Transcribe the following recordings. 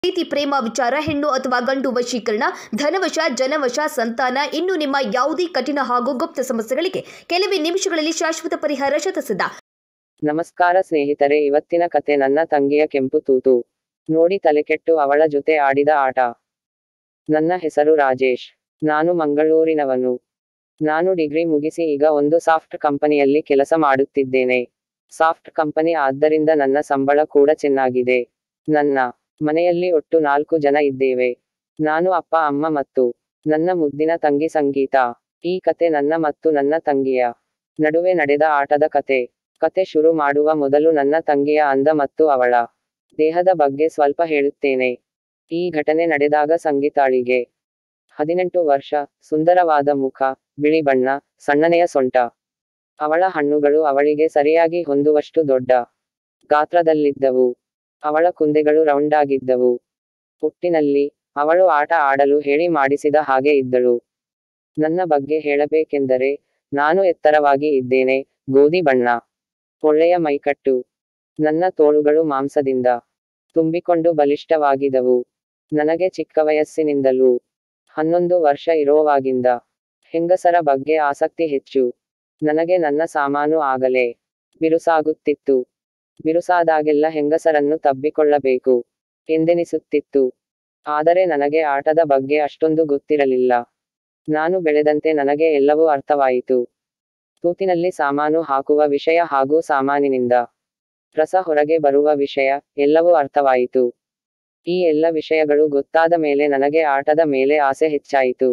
ಪ್ರೀತಿ ಪ್ರೇಮ ವಿಚಾರ ಹೆಣ್ಣು ಅಥವಾ ಗಂಡು ವಶೀಕರಣ ಧನವಶ ಜನವಶ ಸಂತಾನ ಇನ್ನು ನಿಮ್ಮ ಯಾವುದೇ ಕಠಿಣ ಹಾಗೂ ಗುಪ್ತ ಸಮಸ್ಯೆಗಳಿಗೆ ಕೆಲವೇ ನಿಮಿಷಗಳಲ್ಲಿ ಶಾಶ್ವತ ಪರಿಹಾರ ಶತಸಿದ್ಧ ನಮಸ್ಕಾರ ಸ್ನೇಹಿತರೆ ಇವತ್ತಿನ ಕತೆ ನನ್ನ ತಂಗಿಯ ಕೆಂಪು ತೂತು ನೋಡಿ ತಲೆಕೆಟ್ಟು ಅವಳ ಜೊತೆ ಆಡಿದ ಆಟ ನನ್ನ ಹೆಸರು ರಾಜೇಶ್ ನಾನು ಮಂಗಳೂರಿನವನು ನಾನು ಡಿಗ್ರಿ ಮುಗಿಸಿ ಈಗ ಒಂದು ಸಾಫ್ಟ್ ಕಂಪನಿಯಲ್ಲಿ ಕೆಲಸ ಮಾಡುತ್ತಿದ್ದೇನೆ ಸಾಫ್ಟ್ ಕಂಪನಿ ಆದ್ದರಿಂದ ನನ್ನ ಸಂಬಳ ಕೂಡ ಚೆನ್ನಾಗಿದೆ ನನ್ನ ಮನೆಯಲ್ಲಿ ಒಟ್ಟು ನಾಲ್ಕು ಜನ ಇದ್ದೇವೆ ನಾನು ಅಪ್ಪ ಅಮ್ಮ ಮತ್ತು ನನ್ನ ಮುದ್ದಿನ ತಂಗಿ ಸಂಗೀತ ಈ ಕತೆ ನನ್ನ ಮತ್ತು ನನ್ನ ತಂಗಿಯ ನಡುವೆ ನಡೆದ ಆಟದ ಕತೆ ಕತೆ ಶುರು ಮಾಡುವ ಮೊದಲು ನನ್ನ ತಂಗಿಯ ಅಂದ ಮತ್ತು ಅವಳ ದೇಹದ ಬಗ್ಗೆ ಸ್ವಲ್ಪ ಹೇಳುತ್ತೇನೆ ಈ ಘಟನೆ ನಡೆದಾಗ ಸಂಗೀತಾಳಿಗೆ ಹದಿನೆಂಟು ವರ್ಷ ಸುಂದರವಾದ ಮುಖ ಬಿಳಿ ಬಣ್ಣ ಸಣ್ಣನೆಯ ಸೊಂಟ ಅವಳ ಹಣ್ಣುಗಳು ಅವಳಿಗೆ ಸರಿಯಾಗಿ ಹೊಂದುವಷ್ಟು ದೊಡ್ಡ ಗಾತ್ರದಲ್ಲಿದ್ದವು ಅವಳ ಕುಂದೆಗಳು ರೌಂಡಾಗಿದ್ದವು ಹುಟ್ಟಿನಲ್ಲಿ ಅವಳು ಆಟ ಆಡಲು ಹೇಳಿ ಮಾಡಿಸಿದ ಹಾಗೆ ಇದ್ದಳು ನನ್ನ ಬಗ್ಗೆ ಹೇಳಬೇಕೆಂದರೆ ನಾನು ಎತ್ತರವಾಗಿ ಇದ್ದೇನೆ ಗೋಧಿ ಬಣ್ಣ ಒಳ್ಳೆಯ ಮೈಕಟ್ಟು ನನ್ನ ತೋಳುಗಳು ಮಾಂಸದಿಂದ ತುಂಬಿಕೊಂಡು ಬಲಿಷ್ಠವಾಗಿದವು ನನಗೆ ಚಿಕ್ಕ ವಯಸ್ಸಿನಿಂದಲೂ ಹನ್ನೊಂದು ವರ್ಷ ಇರೋವಾಗಿಂದ ಹೆಂಗಸರ ಬಗ್ಗೆ ಆಸಕ್ತಿ ಹೆಚ್ಚು ನನಗೆ ನನ್ನ ಸಾಮಾನು ಆಗಲೇ ಬಿರುಸಾಗುತ್ತಿತ್ತು ಬಿರುಸಾದಾಗೆಲ್ಲ ಹೆಂಗಸರನ್ನು ತಬ್ಬಿಕೊಳ್ಳಬೇಕು ಎಂದೆನಿಸುತ್ತಿತ್ತು ಆದರೆ ನನಗೆ ಆಟದ ಬಗ್ಗೆ ಅಷ್ಟೊಂದು ಗೊತ್ತಿರಲಿಲ್ಲ ನಾನು ಬೆಳೆದಂತೆ ನನಗೆ ಎಲ್ಲವೂ ಅರ್ಥವಾಯಿತು ತೂತಿನಲ್ಲಿ ಸಾಮಾನು ಹಾಕುವ ವಿಷಯ ಹಾಗೂ ಸಾಮಾನಿನಿಂದ ರಸ ಹೊರಗೆ ಬರುವ ವಿಷಯ ಎಲ್ಲವೂ ಅರ್ಥವಾಯಿತು ಈ ಎಲ್ಲ ವಿಷಯಗಳು ಗೊತ್ತಾದ ಮೇಲೆ ನನಗೆ ಆಟದ ಮೇಲೆ ಆಸೆ ಹೆಚ್ಚಾಯಿತು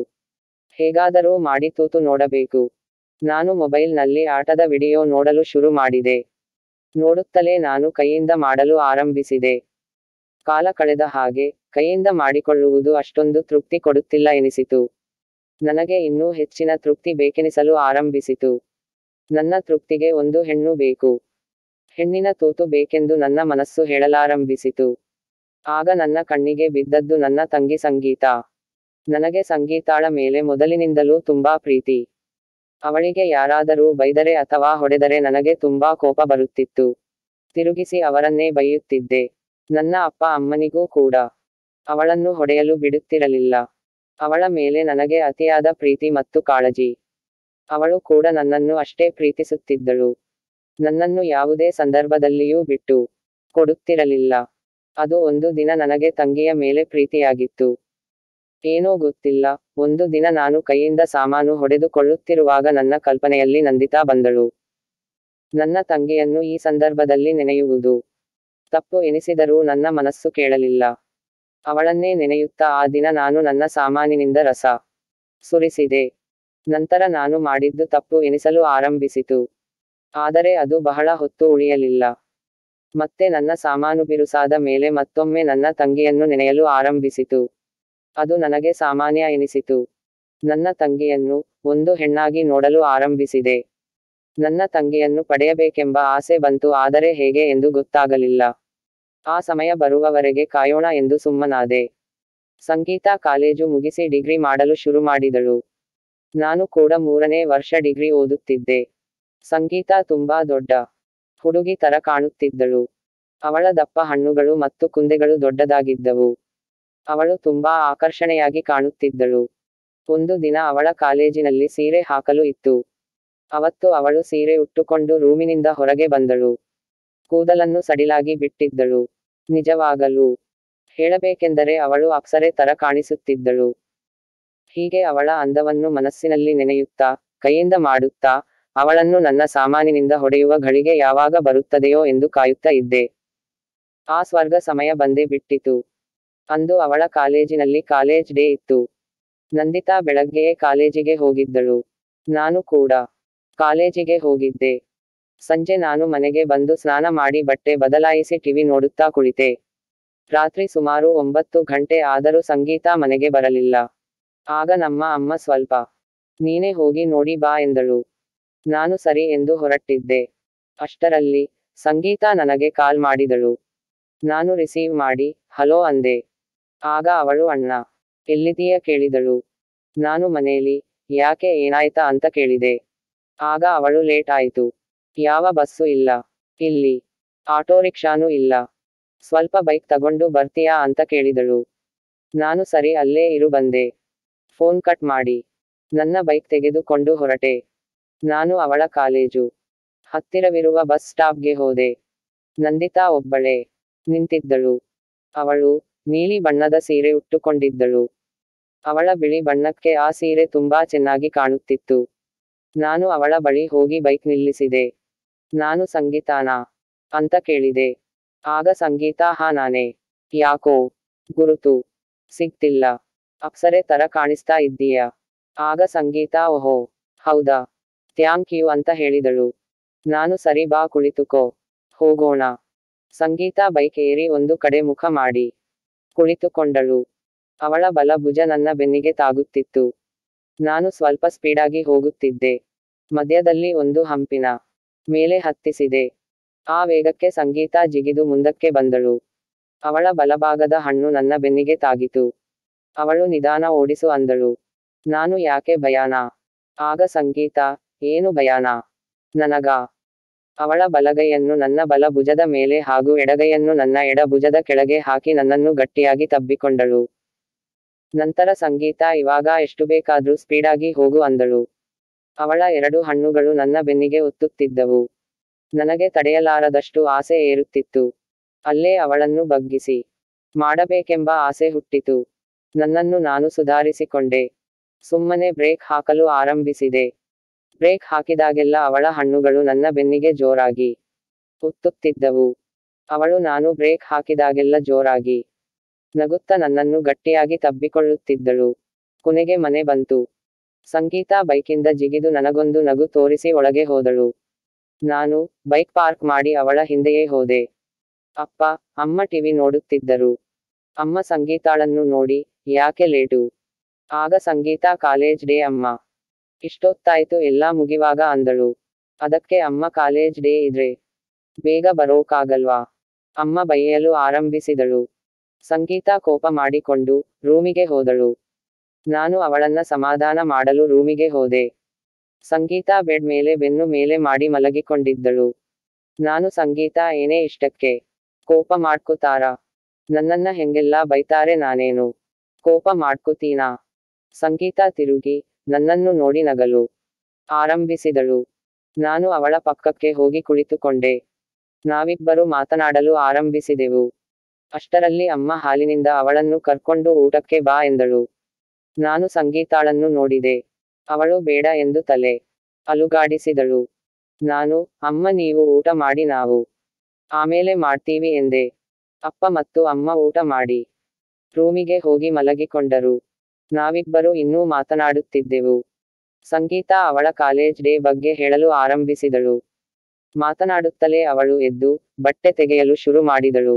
ಹೇಗಾದರೂ ಮಾಡಿ ತೂತು ನೋಡಬೇಕು ನಾನು ಮೊಬೈಲ್ನಲ್ಲಿ ಆಟದ ವಿಡಿಯೋ ನೋಡಲು ಶುರು ಮಾಡಿದೆ ನೋಡುತ್ತಲೇ ನಾನು ಕೈಯಿಂದ ಮಾಡಲು ಆರಂಭಿಸಿದೆ ಕಾಲ ಕಳೆದ ಹಾಗೆ ಕೈಯಿಂದ ಮಾಡಿಕೊಳ್ಳುವುದು ಅಷ್ಟೊಂದು ತೃಪ್ತಿ ಕೊಡುತ್ತಿಲ್ಲ ಎನಿಸಿತು ನನಗೆ ಇನ್ನೂ ಹೆಚ್ಚಿನ ತೃಪ್ತಿ ಬೇಕೆನಿಸಲು ಆರಂಭಿಸಿತು ನನ್ನ ತೃಪ್ತಿಗೆ ಒಂದು ಹೆಣ್ಣು ಬೇಕು ಹೆಣ್ಣಿನ ತೂತು ಬೇಕೆಂದು ನನ್ನ ಮನಸ್ಸು ಹೇಳಲಾರಂಭಿಸಿತು ಆಗ ನನ್ನ ಕಣ್ಣಿಗೆ ಬಿದ್ದದ್ದು ನನ್ನ ತಂಗಿ ಸಂಗೀತ ನನಗೆ ಸಂಗೀತಾಳ ಮೇಲೆ ಮೊದಲಿನಿಂದಲೂ ತುಂಬಾ ಪ್ರೀತಿ ಅವಳಿಗೆ ಯಾರಾದರೂ ಬೈದರೆ ಅಥವಾ ಹೊಡೆದರೆ ನನಗೆ ತುಂಬಾ ಕೋಪ ಬರುತ್ತಿತ್ತು ತಿರುಗಿಸಿ ಅವರನ್ನೇ ಬೈಯುತ್ತಿದ್ದೆ ನನ್ನ ಅಪ್ಪ ಅಮ್ಮನಿಗೂ ಕೂಡ ಅವಳನ್ನು ಹೊಡೆಯಲು ಬಿಡುತ್ತಿರಲಿಲ್ಲ ಅವಳ ಮೇಲೆ ನನಗೆ ಅತಿಯಾದ ಪ್ರೀತಿ ಮತ್ತು ಕಾಳಜಿ ಅವಳು ಕೂಡ ನನ್ನನ್ನು ಅಷ್ಟೇ ಪ್ರೀತಿಸುತ್ತಿದ್ದಳು ನನ್ನನ್ನು ಯಾವುದೇ ಸಂದರ್ಭದಲ್ಲಿಯೂ ಬಿಟ್ಟು ಕೊಡುತ್ತಿರಲಿಲ್ಲ ಅದು ಒಂದು ದಿನ ನನಗೆ ತಂಗಿಯ ಮೇಲೆ ಪ್ರೀತಿಯಾಗಿತ್ತು ಏನೋ ಗೊತ್ತಿಲ್ಲ ಒಂದು ದಿನ ನಾನು ಕೈಯಿಂದ ಸಾಮಾನು ಹೊಡೆದುಕೊಳ್ಳುತ್ತಿರುವಾಗ ನನ್ನ ಕಲ್ಪನೆಯಲ್ಲಿ ನಂದಿತಾ ಬಂದಳು ನನ್ನ ತಂಗಿಯನ್ನು ಈ ಸಂದರ್ಭದಲ್ಲಿ ನೆನೆಯುವುದು ತಪ್ಪು ಎನಿಸಿದರೂ ನನ್ನ ಮನಸ್ಸು ಕೇಳಲಿಲ್ಲ ಅವಳನ್ನೇ ನೆನೆಯುತ್ತಾ ಆ ದಿನ ನಾನು ನನ್ನ ಸಾಮಾನಿನಿಂದ ರಸ ಸುರಿಸಿದೆ ನಂತರ ನಾನು ಮಾಡಿದ್ದು ತಪ್ಪು ಎನಿಸಲು ಆರಂಭಿಸಿತು ಆದರೆ ಅದು ಬಹಳ ಹೊತ್ತು ಉಳಿಯಲಿಲ್ಲ ಮತ್ತೆ ನನ್ನ ಸಾಮಾನು ಬಿರುಸಾದ ಮೇಲೆ ಮತ್ತೊಮ್ಮೆ ನನ್ನ ತಂಗಿಯನ್ನು ನೆನೆಯಲು ಆರಂಭಿಸಿತು ಅದು ನನಗೆ ಸಾಮಾನ್ಯ ಎನಿಸಿತು ನನ್ನ ತಂಗಿಯನ್ನು ಒಂದು ಹೆಣ್ಣಾಗಿ ನೋಡಲು ಆರಂಭಿಸಿದೆ ನನ್ನ ತಂಗಿಯನ್ನು ಪಡೆಯಬೇಕೆಂಬ ಆಸೆ ಬಂತು ಆದರೆ ಹೇಗೆ ಎಂದು ಗೊತ್ತಾಗಲಿಲ್ಲ ಆ ಸಮಯ ಬರುವವರೆಗೆ ಕಾಯೋಣ ಎಂದು ಸುಮ್ಮನಾದೆ ಸಂಗೀತ ಕಾಲೇಜು ಮುಗಿಸಿ ಡಿಗ್ರಿ ಮಾಡಲು ಶುರು ಮಾಡಿದಳು ನಾನು ಕೂಡ ಮೂರನೇ ವರ್ಷ ಡಿಗ್ರಿ ಓದುತ್ತಿದ್ದೆ ಸಂಗೀತ ತುಂಬಾ ದೊಡ್ಡ ಹುಡುಗಿ ತರ ಕಾಣುತ್ತಿದ್ದಳು ಅವಳ ದಪ್ಪ ಹಣ್ಣುಗಳು ಮತ್ತು ಕುಂದೆಗಳು ದೊಡ್ಡದಾಗಿದ್ದವು ಅವಳು ತುಂಬಾ ಆಕರ್ಷಣೆಯಾಗಿ ಕಾಣುತ್ತಿದ್ದಳು ಒಂದು ದಿನ ಅವಳ ಕಾಲೇಜಿನಲ್ಲಿ ಸೀರೆ ಹಾಕಲು ಇತ್ತು ಅವತ್ತು ಅವಳು ಸೀರೆ ಉಟ್ಟುಕೊಂಡು ರೂಮಿನಿಂದ ಹೊರಗೆ ಬಂದಳು ಕೂದಲನ್ನು ಸಡಿಲಾಗಿ ಬಿಟ್ಟಿದ್ದಳು ನಿಜವಾಗಲೂ ಹೇಳಬೇಕೆಂದರೆ ಅವಳು ಅಪ್ಸರೆ ತರ ಕಾಣಿಸುತ್ತಿದ್ದಳು ಹೀಗೆ ಅವಳ ಅಂದವನ್ನು ಮನಸ್ಸಿನಲ್ಲಿ ನೆನೆಯುತ್ತಾ ಕೈಯಿಂದ ಮಾಡುತ್ತಾ ಅವಳನ್ನು ನನ್ನ ಸಾಮಾನಿನಿಂದ ಹೊಡೆಯುವ ಘಳಿಗೆ ಯಾವಾಗ ಬರುತ್ತದೆಯೋ ಎಂದು ಕಾಯುತ್ತಾ ಇದ್ದೆ ಆ ಸ್ವರ್ಗ ಸಮಯ ಬಂದೇ ಬಿಟ್ಟಿತು ಅಂದು ಅವಳ ಕಾಲೇಜಿನಲ್ಲಿ ಕಾಲೇಜ್ ಡೇ ಇತ್ತು ನಂದಿತಾ ಬೆಳಗ್ಗೆಯೇ ಕಾಲೇಜಿಗೆ ಹೋಗಿದ್ದಳು ನಾನು ಕೂಡ ಕಾಲೇಜಿಗೆ ಹೋಗಿದ್ದೆ ಸಂಜೆ ನಾನು ಮನೆಗೆ ಬಂದು ಸ್ನಾನ ಮಾಡಿ ಬಟ್ಟೆ ಬದಲಾಯಿಸಿ ಟಿವಿ ನೋಡುತ್ತಾ ಕುಳಿತೆ ರಾತ್ರಿ ಸುಮಾರು ಒಂಬತ್ತು ಗಂಟೆ ಆದರೂ ಸಂಗೀತ ಮನೆಗೆ ಬರಲಿಲ್ಲ ಆಗ ನಮ್ಮ ಅಮ್ಮ ಸ್ವಲ್ಪ ನೀನೇ ಹೋಗಿ ನೋಡಿ ಬಾ ಎಂದಳು ನಾನು ಸರಿ ಎಂದು ಹೊರಟಿದ್ದೆ ಅಷ್ಟರಲ್ಲಿ ಸಂಗೀತ ನನಗೆ ಕಾಲ್ ಮಾಡಿದಳು ನಾನು ರಿಸೀವ್ ಮಾಡಿ ಹಲೋ ಅಂದೆ ಆಗ ಅವಳು ಅಣ್ಣ ಎಲ್ಲಿದೀಯ ಕೇಳಿದಳು ನಾನು ಮನೇಲಿ ಯಾಕೆ ಏನಾಯ್ತಾ ಅಂತ ಕೇಳಿದೆ ಆಗ ಅವಳು ಲೇಟ್ ಆಯಿತು ಯಾವ ಬಸ್ಸು ಇಲ್ಲ ಇಲ್ಲಿ ಆಟೋ ರಿಕ್ಷಾನೂ ಇಲ್ಲ ಸ್ವಲ್ಪ ಬೈಕ್ ತಗೊಂಡು ಬರ್ತೀಯಾ ಅಂತ ಕೇಳಿದಳು ನಾನು ಸರಿ ಅಲ್ಲೇ ಇರು ಬಂದೆ ಫೋನ್ ಕಟ್ ಮಾಡಿ ನನ್ನ ಬೈಕ್ ತೆಗೆದುಕೊಂಡು ಹೊರಟೆ ನಾನು ಅವಳ ಕಾಲೇಜು ಹತ್ತಿರವಿರುವ ಬಸ್ ಸ್ಟಾಪ್ಗೆ ಹೋದೆ ನಂದಿತಾ ಒಬ್ಬಳೇ ನಿಂತಿದ್ದಳು ಅವಳು ನೀಲಿ ಬಣ್ಣದ ಸೀರೆ ಉಟ್ಟುಕೊಂಡಿದ್ದಳು ಅವಳ ಬಿಳಿ ಬಣ್ಣಕ್ಕೆ ಆ ಸೀರೆ ತುಂಬಾ ಚೆನ್ನಾಗಿ ಕಾಣುತ್ತಿತ್ತು ನಾನು ಅವಳ ಬಳಿ ಹೋಗಿ ಬೈಕ್ ನಿಲ್ಲಿಸಿದೆ ನಾನು ಸಂಗೀತಾನಾ ಅಂತ ಕೇಳಿದೆ ಆಗ ಸಂಗೀತ ಹಾ ನಾನೇ ಯಾಕೋ ಗುರುತು ಸಿಗ್ತಿಲ್ಲ ಅಪ್ಸರೆ ತರ ಕಾಣಿಸ್ತಾ ಇದ್ದೀಯಾ ಆಗ ಸಂಗೀತ ಓಹೋ ಹೌದಾ ಥ್ಯಾಂಕ್ ಯು ಅಂತ ಹೇಳಿದಳು ನಾನು ಸರಿ ಬಾ ಕುಳಿತುಕೋ ಹೋಗೋಣ ಸಂಗೀತ ಬೈಕ್ ಏರಿ ಒಂದು ಕಡೆ ಮುಖ ಮಾಡಿ ಕುಳಿತುಕೊಂಡಳು ಅವಳ ಬಲ ಭುಜ ನನ್ನ ಬೆನ್ನಿಗೆ ತಾಗುತ್ತಿತ್ತು ನಾನು ಸ್ವಲ್ಪ ಸ್ಪೀಡಾಗಿ ಹೋಗುತ್ತಿದ್ದೆ ಮಧ್ಯದಲ್ಲಿ ಒಂದು ಹಂಪಿನ ಮೇಲೆ ಹತ್ತಿಸಿದೆ ಆ ವೇಗಕ್ಕೆ ಸಂಗೀತ ಜಿಗಿದು ಮುಂದಕ್ಕೆ ಬಂದಳು ಅವಳ ಬಲಭಾಗದ ಹಣ್ಣು ನನ್ನ ಬೆನ್ನಿಗೆ ತಾಗಿತು ಅವಳು ನಿಧಾನ ಓಡಿಸು ಅಂದಳು ನಾನು ಯಾಕೆ ಭಯಾನ ಆಗ ಸಂಗೀತ ಏನು ಭಯಾನ ನನಗ ಅವಳ ಬಲಗೈಯನ್ನು ನನ್ನ ಬಲ ಭುಜದ ಮೇಲೆ ಹಾಗೂ ಎಡಗೈಯನ್ನು ನನ್ನ ಎಡ ಭುಜದ ಕೆಳಗೆ ಹಾಕಿ ನನ್ನನ್ನು ಗಟ್ಟಿಯಾಗಿ ತಬ್ಬಿಕೊಂಡಳು ನಂತರ ಸಂಗೀತ ಇವಾಗ ಎಷ್ಟು ಬೇಕಾದ್ರೂ ಸ್ಪೀಡಾಗಿ ಹೋಗು ಅಂದಳು ಅವಳ ಎರಡು ಹಣ್ಣುಗಳು ನನ್ನ ಬೆನ್ನಿಗೆ ಒತ್ತುತ್ತಿದ್ದವು ನನಗೆ ತಡೆಯಲಾರದಷ್ಟು ಆಸೆ ಏರುತ್ತಿತ್ತು ಅಲ್ಲೇ ಅವಳನ್ನು ಬಗ್ಗಿಸಿ ಮಾಡಬೇಕೆಂಬ ಆಸೆ ಹುಟ್ಟಿತು ನನ್ನನ್ನು ನಾನು ಸುಧಾರಿಸಿಕೊಂಡೆ ಸುಮ್ಮನೆ ಬ್ರೇಕ್ ಹಾಕಲು ಆರಂಭಿಸಿದೆ ಬ್ರೇಕ್ ಹಾಕಿದಾಗೆಲ್ಲ ಅವಳ ಹಣ್ಣುಗಳು ನನ್ನ ಬೆನ್ನಿಗೆ ಜೋರಾಗಿ ಒತ್ತುತ್ತಿದ್ದವು ಅವಳು ನಾನು ಬ್ರೇಕ್ ಹಾಕಿದಾಗೆಲ್ಲ ಜೋರಾಗಿ ನಗುತ್ತ ನನ್ನನ್ನು ಗಟ್ಟಿಯಾಗಿ ತಬ್ಬಿಕೊಳ್ಳುತ್ತಿದ್ದಳು ಕೊನೆಗೆ ಮನೆ ಬಂತು ಸಂಗೀತ ಬೈಕಿಂದ ಜಿಗಿದು ನನಗೊಂದು ನಗು ತೋರಿಸಿ ಒಳಗೆ ಹೋದಳು ನಾನು ಬೈಕ್ ಪಾರ್ಕ್ ಮಾಡಿ ಅವಳ ಹಿಂದೆಯೇ ಹೋದೆ ಅಪ್ಪ ಅಮ್ಮ ಟಿವಿ ನೋಡುತ್ತಿದ್ದರು ಅಮ್ಮ ಸಂಗೀತಾಳನ್ನು ನೋಡಿ ಯಾಕೆ ಲೇಟು ಆಗ ಸಂಗೀತ ಕಾಲೇಜ್ ಡೇ ಅಮ್ಮ ಇಷ್ಟೊತ್ತಾಯ್ತು ಎಲ್ಲ ಮುಗಿವಾಗ ಅಂದಳು ಅದಕ್ಕೆ ಅಮ್ಮ ಕಾಲೇಜ್ ಡೇ ಇದ್ರೆ ಬೇಗ ಬರೋಕಾಗಲ್ವಾ ಅಮ್ಮ ಬೈಯಲು ಆರಂಭಿಸಿದಳು ಸಂಗೀತ ಕೋಪ ಮಾಡಿಕೊಂಡು ರೂಮಿಗೆ ಹೋದಳು ನಾನು ಅವಳನ್ನ ಸಮಾಧಾನ ಮಾಡಲು ರೂಮಿಗೆ ಹೋದೆ ಸಂಗೀತ ಬೆಡ್ ಮೇಲೆ ಬೆನ್ನು ಮೇಲೆ ಮಾಡಿ ಮಲಗಿಕೊಂಡಿದ್ದಳು ನಾನು ಸಂಗೀತ ಏನೇ ಇಷ್ಟಕ್ಕೆ ಕೋಪ ಮಾಡ್ಕೋತಾರ ನನ್ನನ್ನ ಹೆಂಗೆಲ್ಲ ಬೈತಾರೆ ನಾನೇನು ಕೋಪ ಮಾಡ್ಕೋತೀನಾ ಸಂಗೀತ ತಿರುಗಿ ನನ್ನನ್ನು ನೋಡಿ ನಗಲು ಆರಂಭಿಸಿದಳು ನಾನು ಅವಳ ಪಕ್ಕಕ್ಕೆ ಹೋಗಿ ಕುಳಿತುಕೊಂಡೆ ನಾವಿಬ್ಬರು ಮಾತನಾಡಲು ಆರಂಭಿಸಿದೆವು ಅಷ್ಟರಲ್ಲಿ ಅಮ್ಮ ಹಾಲಿನಿಂದ ಅವಳನ್ನು ಕರ್ಕೊಂಡು ಊಟಕ್ಕೆ ಬಾ ಎಂದಳು ನಾನು ಸಂಗೀತಾಳನ್ನು ನೋಡಿದೆ ಅವಳು ಬೇಡ ಎಂದು ತಲೆ ಅಲುಗಾಡಿಸಿದಳು ನಾನು ಅಮ್ಮ ನೀವು ಊಟ ಮಾಡಿ ನಾವು ಆಮೇಲೆ ಮಾಡ್ತೀವಿ ಎಂದೆ ಅಪ್ಪ ಮತ್ತು ಅಮ್ಮ ಊಟ ಮಾಡಿ ರೂಮಿಗೆ ಹೋಗಿ ಮಲಗಿಕೊಂಡರು ನಾವಿಬ್ಬರು ಇನ್ನೂ ಮಾತನಾಡುತ್ತಿದ್ದೆವು ಸಂಗೀತ ಅವಳ ಕಾಲೇಜ್ ಡೇ ಬಗ್ಗೆ ಹೇಳಲು ಆರಂಭಿಸಿದಳು ಮಾತನಾಡುತ್ತಲೇ ಅವಳು ಎದ್ದು ಬಟ್ಟೆ ತೆಗೆಯಲು ಶುರು ಮಾಡಿದಳು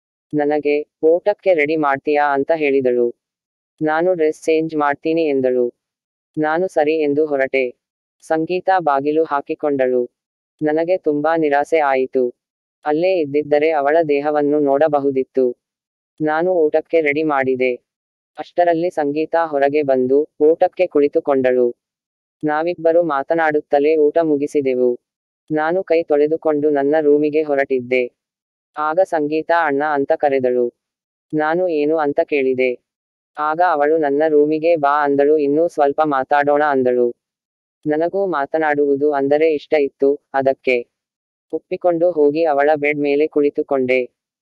ನನಗೆ ಊಟಕ್ಕೆ ರೆಡಿ ಮಾಡ್ತೀಯಾ ಅಂತ ಹೇಳಿದಳು ನಾನು ಡ್ರೆಸ್ ಚೇಂಜ್ ಮಾಡ್ತೀನಿ ಎಂದಳು ನಾನು ಸರಿ ಎಂದು ಹೊರಟೆ ಸಂಗೀತ ಬಾಗಿಲು ಹಾಕಿಕೊಂಡಳು ನನಗೆ ತುಂಬಾ ನಿರಾಸೆ ಆಯಿತು ಅಲ್ಲೇ ಇದ್ದಿದ್ದರೆ ಅವಳ ದೇಹವನ್ನು ನೋಡಬಹುದಿತ್ತು ನಾನು ಊಟಕ್ಕೆ ರೆಡಿ ಮಾಡಿದೆ ಅಷ್ಟರಲ್ಲಿ ಸಂಗೀತ ಹೊರಗೆ ಬಂದು ಊಟಕ್ಕೆ ಕುಳಿತುಕೊಂಡಳು ನಾವಿಬ್ಬರು ಮಾತನಾಡುತ್ತಲೇ ಊಟ ಮುಗಿಸಿದೆವು ನಾನು ಕೈ ತೊಳೆದುಕೊಂಡು ನನ್ನ ರೂಮಿಗೆ ಹೊರಟಿದ್ದೆ ಆಗ ಸಂಗೀತ ಅಣ್ಣ ಅಂತ ಕರೆದಳು ನಾನು ಏನು ಅಂತ ಕೇಳಿದೆ ಆಗ ಅವಳು ನನ್ನ ರೂಮಿಗೆ ಬಾ ಅಂದಳು ಇನ್ನೂ ಸ್ವಲ್ಪ ಮಾತಾಡೋಣ ಅಂದಳು ನನಗೂ ಮಾತನಾಡುವುದು ಅಂದರೆ ಇಷ್ಟ ಇತ್ತು ಅದಕ್ಕೆ ಒಪ್ಪಿಕೊಂಡು ಹೋಗಿ ಅವಳ ಬೆಡ್ ಮೇಲೆ ಕುಳಿತುಕೊಂಡೆ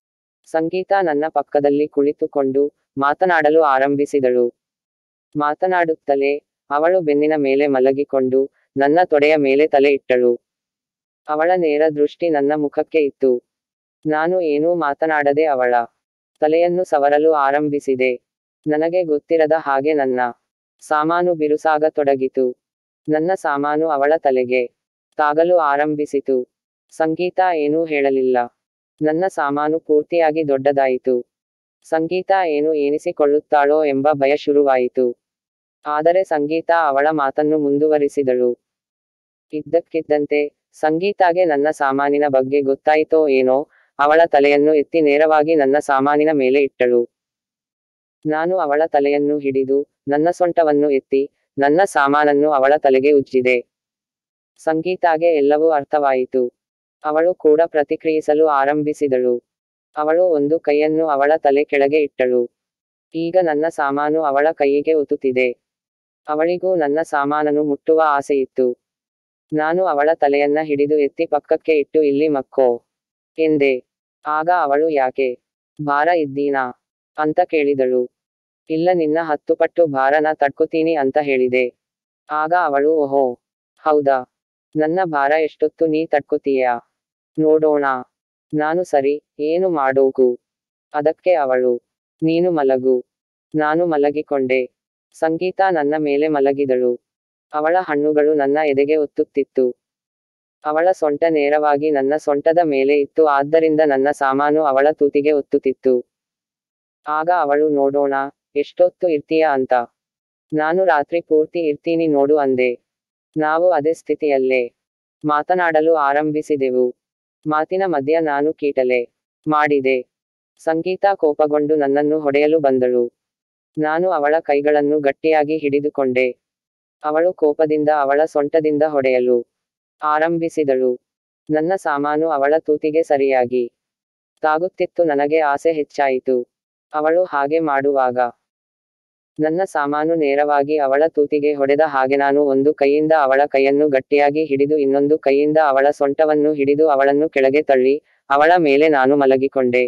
ಸಂಗೀತ ನನ್ನ ಪಕ್ಕದಲ್ಲಿ ಕುಳಿತುಕೊಂಡು ಮಾತನಾಡಲು ಆರಂಭಿಸಿದಳು ಮಾತನಾಡುತ್ತಲೇ ಅವಳು ಬೆನ್ನಿನ ಮೇಲೆ ಮಲಗಿಕೊಂಡು ನನ್ನ ತೊಡೆಯ ಮೇಲೆ ತಲೆ ಇಟ್ಟಳು ಅವಳ ನೇರ ದೃಷ್ಟಿ ನನ್ನ ಮುಖಕ್ಕೆ ಇತ್ತು ನಾನು ಏನೂ ಮಾತನಾಡದೆ ಅವಳ ತಲೆಯನ್ನು ಸವರಲು ಆರಂಭಿಸಿದೆ ನನಗೆ ಗೊತ್ತಿರದ ಹಾಗೆ ನನ್ನ ಸಾಮಾನು ಬಿರುಸಾಗತೊಡಗಿತು ನನ್ನ ಸಾಮಾನು ಅವಳ ತಲೆಗೆ ತಾಗಲು ಆರಂಭಿಸಿತು ಸಂಗೀತ ಏನೂ ಹೇಳಲಿಲ್ಲ ನನ್ನ ಸಾಮಾನು ಪೂರ್ತಿಯಾಗಿ ದೊಡ್ಡದಾಯಿತು ಸಂಗೀತ ಏನು ಎನಿಸಿಕೊಳ್ಳುತ್ತಾಳೋ ಎಂಬ ಭಯ ಶುರುವಾಯಿತು ಆದರೆ ಸಂಗೀತ ಅವಳ ಮಾತನ್ನು ಮುಂದುವರಿಸಿದಳು ಇದ್ದಕ್ಕಿದ್ದಂತೆ ಸಂಗೀತಾಗೆ ನನ್ನ ಸಾಮಾನಿನ ಬಗ್ಗೆ ಗೊತ್ತಾಯಿತೋ ಏನೋ ಅವಳ ತಲೆಯನ್ನು ಎತ್ತಿ ನೇರವಾಗಿ ನನ್ನ ಸಾಮಾನಿನ ಮೇಲೆ ಇಟ್ಟಳು ನಾನು ಅವಳ ತಲೆಯನ್ನು ಹಿಡಿದು ನನ್ನ ಸೊಂಟವನ್ನು ಎತ್ತಿ ನನ್ನ ಸಾಮಾನನ್ನು ಅವಳ ತಲೆಗೆ ಉಜ್ಜಿದೆ ಸಂಗೀತಾಗೆ ಎಲ್ಲವೂ ಅರ್ಥವಾಯಿತು ಅವಳು ಕೂಡ ಪ್ರತಿಕ್ರಿಯಿಸಲು ಆರಂಭಿಸಿದಳು ಅವಳು ಒಂದು ಕೈಯನ್ನು ಅವಳ ತಲೆ ಕೆಳಗೆ ಇಟ್ಟಳು ಈಗ ನನ್ನ ಸಾಮಾನು ಅವಳ ಕೈಯಿಗೆ ಒತ್ತುತ್ತಿದೆ ಅವಳಿಗೂ ನನ್ನ ಸಾಮಾನನ್ನು ಮುಟ್ಟುವ ಆಸೆಯಿತ್ತು ನಾನು ಅವಳ ತಲೆಯನ್ನ ಹಿಡಿದು ಎತ್ತಿ ಪಕ್ಕಕ್ಕೆ ಇಟ್ಟು ಇಲ್ಲಿ ಮಕ್ಕೋ ಎಂದೆ ಆಗ ಅವಳು ಯಾಕೆ ಭಾರ ಇದ್ದೀನಾ ಅಂತ ಕೇಳಿದಳು ಇಲ್ಲ ನಿನ್ನ ಹತ್ತು ಪಟ್ಟು ಭಾರನ ತಡ್ಕೊತೀನಿ ಅಂತ ಹೇಳಿದೆ ಆಗ ಅವಳು ಓಹೋ ಹೌದಾ ನನ್ನ ಭಾರ ಎಷ್ಟೊತ್ತು ನೀ ತಡ್ಕೊತೀಯಾ ನೋಡೋಣ ನಾನು ಸರಿ ಏನು ಮಾಡೋಕು ಅದಕ್ಕೆ ಅವಳು ನೀನು ಮಲಗು ನಾನು ಮಲಗಿಕೊಂಡೆ ಸಂಗೀತ ನನ್ನ ಮೇಲೆ ಮಲಗಿದಳು ಅವಳ ಹಣ್ಣುಗಳು ನನ್ನ ಎದೆಗೆ ಒತ್ತುತ್ತಿತ್ತು ಅವಳ ಸೊಂಟ ನೇರವಾಗಿ ನನ್ನ ಸೊಂಟದ ಮೇಲೆ ಇತ್ತು ಆದ್ದರಿಂದ ನನ್ನ ಸಾಮಾನು ಅವಳ ತೂತಿಗೆ ಒತ್ತುತ್ತಿತ್ತು ಆಗ ಅವಳು ನೋಡೋಣ ಎಷ್ಟೊತ್ತು ಇರ್ತೀಯ ಅಂತ ನಾನು ರಾತ್ರಿ ಪೂರ್ತಿ ಇರ್ತೀನಿ ನೋಡು ಅಂದೆ ನಾವು ಅದೇ ಸ್ಥಿತಿಯಲ್ಲೇ ಮಾತನಾಡಲು ಆರಂಭಿಸಿದೆವು ಮಾತಿನ ಮಧ್ಯ ನಾನು ಕೀಟಲೆ ಮಾಡಿದೆ ಸಂಗೀತ ಕೋಪಗೊಂಡು ನನ್ನನ್ನು ಹೊಡೆಯಲು ಬಂದಳು ನಾನು ಅವಳ ಕೈಗಳನ್ನು ಗಟ್ಟಿಯಾಗಿ ಹಿಡಿದುಕೊಂಡೆ ಅವಳು ಕೋಪದಿಂದ ಅವಳ ಸೊಂಟದಿಂದ ಹೊಡೆಯಲು ಆರಂಭಿಸಿದಳು ನನ್ನ ಸಾಮಾನು ಅವಳ ತೂತಿಗೆ ಸರಿಯಾಗಿ ತಾಗುತ್ತಿತ್ತು ನನಗೆ ಆಸೆ ಹೆಚ್ಚಾಯಿತು ಅವಳು ಹಾಗೆ ಮಾಡುವಾಗ ನನ್ನ ಸಾಮಾನು ನೇರವಾಗಿ ಅವಳ ತೂತಿಗೆ ಹೊಡೆದ ಹಾಗೆ ನಾನು ಒಂದು ಕೈಯಿಂದ ಅವಳ ಕೈಯನ್ನು ಗಟ್ಟಿಯಾಗಿ ಹಿಡಿದು ಇನ್ನೊಂದು ಕೈಯಿಂದ ಅವಳ ಸೊಂಟವನ್ನು ಹಿಡಿದು ಅವಳನ್ನು ಕೆಳಗೆ ತಳ್ಳಿ ಅವಳ ಮೇಲೆ ನಾನು ಮಲಗಿಕೊಂಡೆ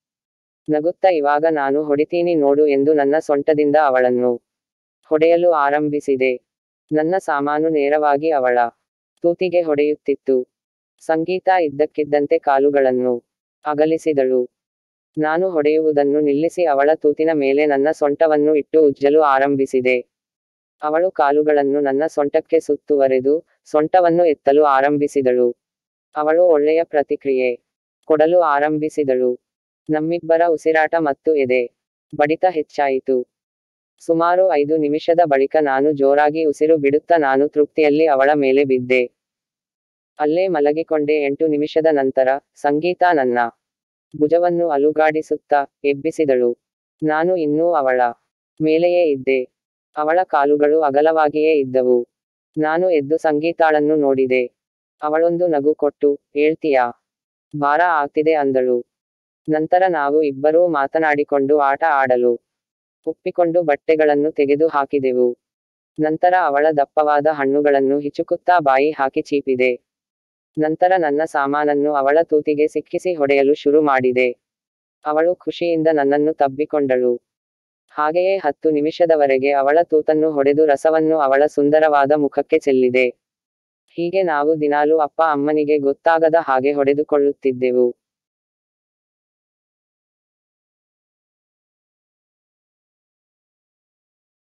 ನಗುತ್ತಾ ಇವಾಗ ನಾನು ಹೊಡಿತೀನಿ ನೋಡು ಎಂದು ನನ್ನ ಸೊಂಟದಿಂದ ಅವಳನ್ನು ಹೊಡೆಯಲು ಆರಂಭಿಸಿದೆ ನನ್ನ ಸಾಮಾನು ನೇರವಾಗಿ ಅವಳ ತೂತಿಗೆ ಹೊಡೆಯುತ್ತಿತ್ತು ಸಂಗೀತ ಇದ್ದಕ್ಕಿದ್ದಂತೆ ಕಾಲುಗಳನ್ನು ಅಗಲಿಸಿದಳು ನಾನು ಹೊಡೆಯುವುದನ್ನು ನಿಲ್ಲಿಸಿ ಅವಳ ತೂತಿನ ಮೇಲೆ ನನ್ನ ಸೊಂಟವನ್ನು ಇಟ್ಟು ಉಜ್ಜಲು ಆರಂಭಿಸಿದೆ ಅವಳು ಕಾಲುಗಳನ್ನು ನನ್ನ ಸೊಂಟಕ್ಕೆ ಸುತ್ತುವರೆದು ಸೊಂಟವನ್ನು ಎತ್ತಲು ಆರಂಭಿಸಿದಳು ಅವಳು ಒಳ್ಳೆಯ ಪ್ರತಿಕ್ರಿಯೆ ಕೊಡಲು ಆರಂಭಿಸಿದಳು ನಮ್ಮಿಬ್ಬರ ಉಸಿರಾಟ ಮತ್ತು ಎದೆ ಬಡಿತ ಹೆಚ್ಚಾಯಿತು ಸುಮಾರು ಐದು ನಿಮಿಷದ ಬಳಿಕ ನಾನು ಜೋರಾಗಿ ಉಸಿರು ಬಿಡುತ್ತಾ ನಾನು ತೃಪ್ತಿಯಲ್ಲಿ ಅವಳ ಮೇಲೆ ಬಿದ್ದೆ ಅಲ್ಲೇ ಮಲಗಿಕೊಂಡೆ ಎಂಟು ನಿಮಿಷದ ನಂತರ ಸಂಗೀತ ನನ್ನ ಭುಜವನ್ನು ಅಲುಗಾಡಿಸುತ್ತಾ ಎಬ್ಬಿಸಿದಳು ನಾನು ಇನ್ನೂ ಅವಳ ಮೇಲೆಯೇ ಇದ್ದೆ ಅವಳ ಕಾಲುಗಳು ಅಗಲವಾಗಿಯೇ ಇದ್ದವು ನಾನು ಎದ್ದು ಸಂಗೀತಾಳನ್ನು ನೋಡಿದೆ ಅವಳೊಂದು ನಗು ಕೊಟ್ಟು ಹೇಳ್ತೀಯಾ ಭಾರ ಆಗ್ತಿದೆ ಅಂದಳು ನಂತರ ನಾವು ಇಬ್ಬರೂ ಮಾತನಾಡಿಕೊಂಡು ಆಟ ಆಡಲು ಒಪ್ಪಿಕೊಂಡು ಬಟ್ಟೆಗಳನ್ನು ತೆಗೆದು ಹಾಕಿದೆವು ನಂತರ ಅವಳ ದಪ್ಪವಾದ ಹಣ್ಣುಗಳನ್ನು ಹಿಚುಕುತ್ತಾ ಬಾಯಿ ಹಾಕಿ ಚೀಪಿದೆ ನಂತರ ನನ್ನ ಸಾಮಾನನ್ನು ಅವಳ ತೂತಿಗೆ ಸಿಕ್ಕಿಸಿ ಹೊಡೆಯಲು ಶುರು ಮಾಡಿದೆ ಅವಳು ಖುಷಿಯಿಂದ ನನ್ನನ್ನು ತಬ್ಬಿಕೊಂಡಳು ಹಾಗೆಯೇ ಹತ್ತು ನಿಮಿಷದವರೆಗೆ ಅವಳ ತೂತನ್ನು ಹೊಡೆದು ರಸವನ್ನು ಅವಳ ಸುಂದರವಾದ ಮುಖಕ್ಕೆ ಚೆಲ್ಲಿದೆ ಹೀಗೆ ನಾವು ದಿನಾಲೂ ಅಪ್ಪ ಅಮ್ಮನಿಗೆ ಗೊತ್ತಾಗದ ಹಾಗೆ ಹೊಡೆದುಕೊಳ್ಳುತ್ತಿದ್ದೆವು